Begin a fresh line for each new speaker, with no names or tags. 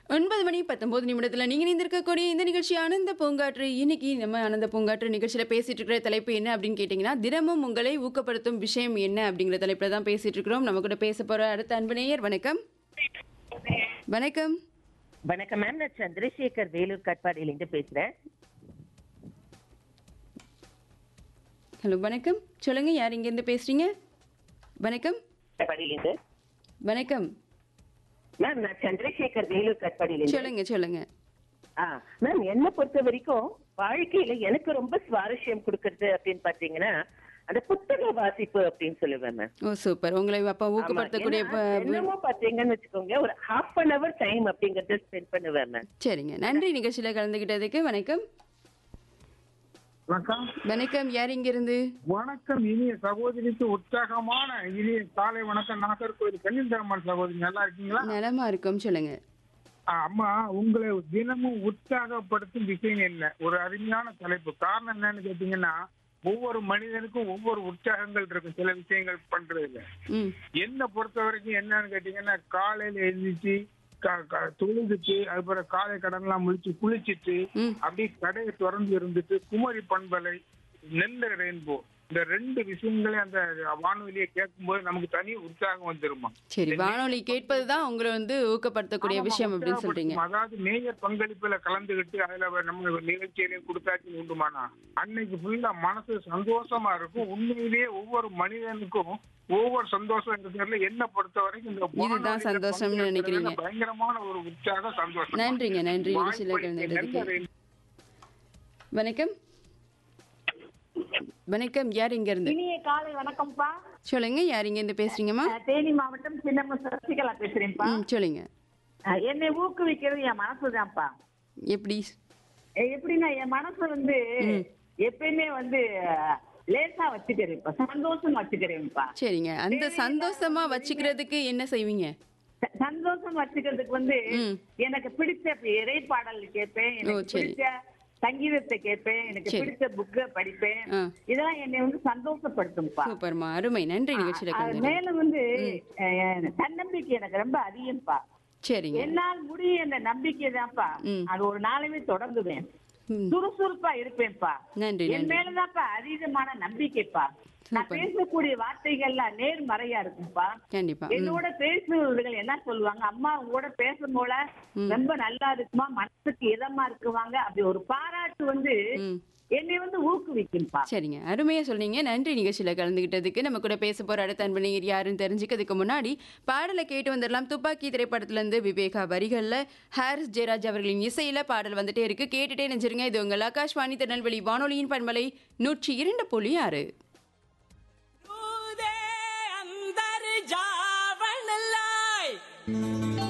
ஒன்பது மணி பத்தொன்பது நிமிடத்தில் நீங்கள் இணைந்திருக்கக்கூடிய இந்த நிகழ்ச்சி ஆனந்த பூங்காற்று இன்னைக்கு நம்ம ஆனந்த பூங்காற்று நிகழ்ச்சியில் பேசிட்டு இருக்கிற தலைப்பு என்ன அப்படின்னு கேட்டிங்கன்னா தினமும் உங்களை ஊக்கப்படுத்தும் விஷயம் என்ன அப்படிங்கிற தலைப்பில் தான் பேசிட்டு இருக்கிறோம் நம்ம கூட பேச போகிற அடுத்த அன்புநேயர் வணக்கம் வணக்கம்
வணக்கம் மேம் நான் சந்திரசேகர் வேலூர் கட்பாடியிலிருந்து பேசுறேன்
ஹலோ வணக்கம் சொல்லுங்கள் யார் இங்கேருந்து பேசுகிறீங்க வணக்கம்
கட்பாடியிலிருந்து
வணக்கம்
மேம் நான் சந்திரசேகர் வேலூர் கட்பாடியிலிருந்து
சொல்லுங்க சொல்லுங்க
ஆ மேம் என்ன பொறுத்த வரைக்கும் வாழ்க்கையில எனக்கு ரொம்ப சுவாரஸ்யம் கொடுக்கறது அப்படின்னு பாத்தீங்கன்னா அந்த புத்தக வாசிப்பு அப்படின்னு சொல்லுவேன் மேம்
ஓ சூப்பர் உங்களை அப்போ ஊக்கப்படுத்தக்கூடிய
ஆமா, ஏன்னா, என்னமோ பாத்தீங்கன்னு வச்சுக்கோங்க ஒரு ஹாஃப் அன் அவர் டைம் அப்படிங்கறத ஸ்பெண்ட் பண்ணுவேன் மேம்
சரிங்க நன்றி நிகழ்ச்சியில் கலந்துக்கிட்டதுக்கு வணக்கம்
வணக்கம்
வணக்கம் யார் இங்கிருந்து
வணக்கம் இனிய சகோதரிக்கு உற்சாகமான இனிய காலை வணக்கம் நாகர்கோவில் கன்னிந்தரம்மன் சகோதரி நல்லா இருக்கீங்களா
நலமா இருக்கும் சொல்லுங்க
ஆ, அம்மா உங்களை தினமும் உற்சாகப்படுத்தும் விஷயம் என்ன ஒரு அருமையான தலைப்பு காரணம் என்னன்னு கேட்டீங்கன்னா ஒவ்வொரு மனிதனுக்கும் ஒவ்வொரு உற்சாகங்கள் இருக்கும் சில விஷயங்கள் பண்றதுல
ம்
என்ன பொறுத்த வரைக்கும் என்னன்னு கேட்டீங்கன்னா காலையில எழுந்திரிச்சு க- க- தொழுதுட்டு அதுக்கப்புறம் காலை கடன்லாம் முடிச்சு குளிச்சிட்டு
ம்.
அப்படியே கடையை திறந்து இருந்துட்டு குமரி பண்பலை நெல்ல ரெயின்போ இந்த ரெண்டு விஷயங்களே அந்த வானொலியை கேட்கும்போது நமக்கு தனி உற்சாகம் வந்துருமா
சரி வானொலி கேட்பது தான் உங்களை வந்து ஊக்கப்படுத்தக்கூடிய
ஆமாமா,
விஷயம் அப்படின்னு சொல்றீங்க
உற்சாகப்படுத்தும். அதாவது நேயர் பங்களிப்புல கலந்துகிட்டு அதுல நம்ம நிகழ்ச்சியிலையும் கொடுத்தாச்சு உண்டுமானா அன்னைக்கு ஃபுல்லா மனசு சந்தோஷமா இருக்கும் உண்மையிலேயே ஒவ்வொரு மனிதனுக்கும் ஒவ்வொரு சந்தோஷம் இருக்கிறதுல என்ன பொறுத்த வரைக்கும் இந்த
இதுதான்
வானொலியில
சந்தோஷம்னு
பங்கேற்கிறதுல
நினைக்கிறீங்க.
பயங்கரமான ஒரு உற்சாக சந்தோஷம்
நன்றிங்க நன்றி நிகழ்ச்சியில்
வாய்ப்பு
கலந்துக்கிட்டதுக்கு
நல்ல
வணக்கம் வணக்கம் யார் இங்க இருந்து
இனிய காலை வணக்கம்ப்பா
சொல்லுங்க யார் இங்க இருந்து பேசுறீங்கம்மா
அஹ் தேனி மாவட்டம் சின்னம்ம சசிகலா பேசுறேன்ப்பா
ம் சொல்லுங்க
அஹ் என்னை ஊக்குவிக்கிறது என் மனசுதான்ப்பா
எப்படி
அஹ் எப்படின்னா என் மனசு வந்து எப்பயுமே வந்து அஹ், லேசா வச்சுக்கிறேன்ப்பா சந்தோஷம் வச்சுக்கிறேன்ப்பா
சரிங்க அந்த சந்தோஷமா வச்சுக்கிறதுக்கு என்ன செய்வீங்க
ச- சந்தோஷம் வச்சுக்கிறதுக்கு வந்து
ம்.
எனக்கு பிடிச்ச இறைப்பாடல் கேட்பேன்
ஓ,
எனக்கு
சரி.
பிடிச்ச சங்கீதத்தை கேட்பேன் எனக்கு
சரி.
பிடிச்ச புக்க படிப்பேன்
ஆ.
இதெல்லாம் என்னை வந்து சந்தோஷப்படுத்தும்ப்பா
சூப்பர்மா அருமை நன்றி நிகழ்ச்சியில்
அது
கலந்துக்கிட்டது
மேல வந்து அஹ், தன்னம்பிக்கை எனக்கு ரொம்ப அதிகம்ப்பா
சரிங்க
என்னால் முடியும் என்ற நம்பிக்கை தான்ப்பா
ம்.
அது ஒரு நாளுமே தொடங்குவேன்
ம்
சுறுசுறுப்பா இருப்பேன்ப்பா
நன்றி
என்
நன்றி
மேலதான்ப்பா அதீதமான நம்பிக்கைப்பா நான்
சூப்பர்.
பேசக்கூடிய வார்த்தைகள்லாம் நேர்மறையா இருக்கும்பா
கண்டிப்பா ம்
என்னோட பேசுபவர்கள் என்ன சொல்லுவாங்க அம்மா உங்களோட பேசும் போல ரொம்ப நல்லா இருக்குமா மனசுக்கு இதமா இருக்குவாங்க அப்படி ஒரு பாராட்டு வந்து
ம்
என்னை வந்து ஊக்குவிக்கும்பா
சரிங்க அருமையா சொன்னீங்க நன்றி நிகழ்ச்சியில் கலந்துக்கிட்டதுக்கு நம்ம கூட பேச போற அடுத்த அன்பனையர் யாருன்னு தெரிஞ்சுக்கிறதுக்கு முன்னாடி பாடலை கேட்டு வந்துடலாம் துப்பாக்கி திரைப்படத்துல இருந்து விவேகா வரிகள்ல ஹாரிஸ் ஜெயராஜ் அவர்களின் இசையில பாடல் வந்துட்டே இருக்கு கேட்டுட்டே நினைச்சிருங்க இது உங்கள் ஆகாஷ்வாணி திருநெல்வேலி வானொலியின் பண்பலை நூற்றி இரண்டு புள்ளி ஆறு
अंदर जावन लाए